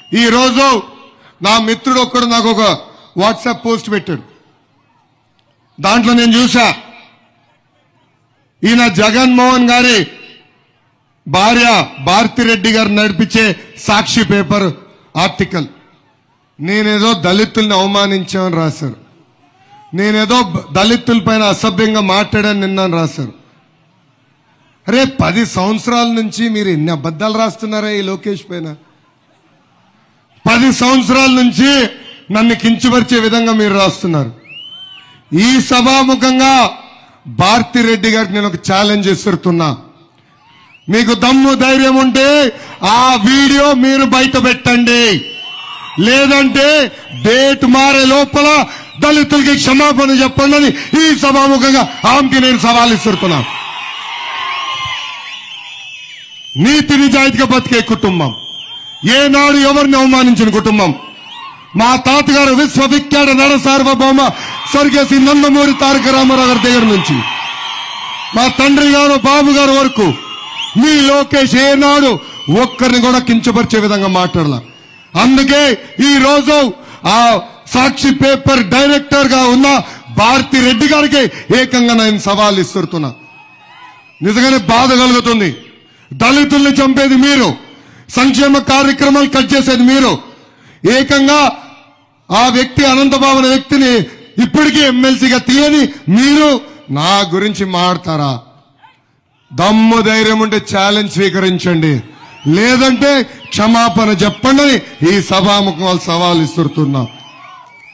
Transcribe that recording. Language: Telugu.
ఈ రోజు నా మిత్రుడు ఒక్కడు నాకు ఒక వాట్సాప్ పోస్ట్ పెట్టాడు దాంట్లో నేను చూసా ఈయన జగన్మోహన్ గారి భార్య భారతిరెడ్డి గారు నడిపించే సాక్షి పేపర్ ఆర్టికల్ నేనేదో దళితుల్ని అవమానించామని రాశారు నేనేదో దళితుల పైన అసభ్యంగా మాట్లాడాను నిన్న రాశారు అరే పది సంవత్సరాల నుంచి మీరు ఎన్ని అబద్ధాలు రాస్తున్నారా ఈ లోకేష్ పైన పది సంవత్సరాల నుంచి నన్ను కించపరిచే విధంగా మీరు రాస్తున్నారు ఈ సభాముఖంగా భారతిరెడ్డి గారికి నేను ఒక ఛాలెంజ్ ఇస్తున్నా మీకు దమ్ము ధైర్యం ఉంటే ఆ వీడియో మీరు బయట పెట్టండి లేదంటే డేట్ మారే లోపల దళితులకి క్షమాపణ చెప్పండి అని ఈ సభాముఖంగా ఆమెకి నేను సవాల్ ఇస్తున్నా నీతి నిజాయితీగా బతికే కుటుంబం ఏనాడు ఎవరిని అవమానించిన కుటుంబం మా తాతగారు విశ్వవిఖ్యాత నడ సార్వభౌమ స్వర్గీయ నందమూరి తారక రామారావు గారి దగ్గర నుంచి మా తండ్రి గారు బాబు గారు వరకు మీ లోకేష్ ఏనాడు ఒక్కరిని కూడా కించపరిచే విధంగా మాట్లాడాల అందుకే ఈ రోజు ఆ సాక్షి పేపర్ డైరెక్టర్ గా ఉన్న భారతి రెడ్డి గారికి ఏకంగా నేను సవాల్ ఇస్తున్నా నిజంగానే బాధ కలుగుతుంది దళితుల్ని చంపేది మీరు సంక్షేమ కార్యక్రమాలు కట్ చేసేది మీరు ఏకంగా ఆ వ్యక్తి అనంతబాబు అనే వ్యక్తిని ఇప్పటికీ ఎమ్మెల్సీగా తీయని మీరు నా గురించి మాడతారా దమ్ము ధైర్యం ఉంటే ఛాలెంజ్ స్వీకరించండి లేదంటే క్షమాపణ చెప్పండి అని ఈ సభాముఖం వాళ్ళు సవాల్ ఇస్తున్నా